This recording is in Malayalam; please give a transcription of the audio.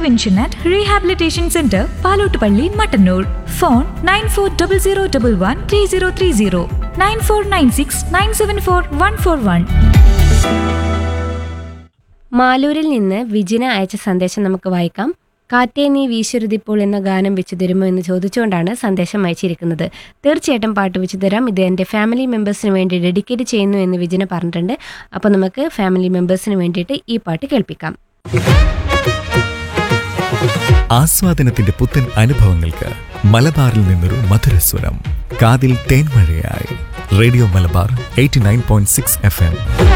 prevention and rehabilitation centre Palottupalli Mattannur phone nine four double zero double one three zero three zero nine four nine six nine seven four one four one മാലൂരിൽ നിന്ന് വിജിന അയച്ച സന്ദേശം നമുക്ക് വായിക്കാം കാറ്റേ നീ വീശുരുതിപ്പോൾ എന്ന ഗാനം വെച്ച് തരുമോ എന്ന് ചോദിച്ചുകൊണ്ടാണ് സന്ദേശം അയച്ചിരിക്കുന്നത് തീർച്ചയായിട്ടും പാട്ട് വെച്ച് തരാം ഇത് എൻ്റെ ഫാമിലി മെമ്പേഴ്സിന് വേണ്ടി ഡെഡിക്കേറ്റ് ചെയ്യുന്നു എന്ന് വിജിന പറഞ്ഞിട്ടുണ്ട് അപ്പോൾ നമുക്ക് ഫാമിലി മെമ്പേഴ്സിന് വേണ്ടിയിട്ട് ഈ പാട്ട് കേൾപ്പിക്കാം ആസ്വാദനത്തിന്റെ പുത്തൻ അനുഭവങ്ങൾക്ക് മലബാറിൽ നിന്നൊരു മധുരസ്വരം കാതിൽ തേൻമഴയായി radio Malabar eighty nine point six F M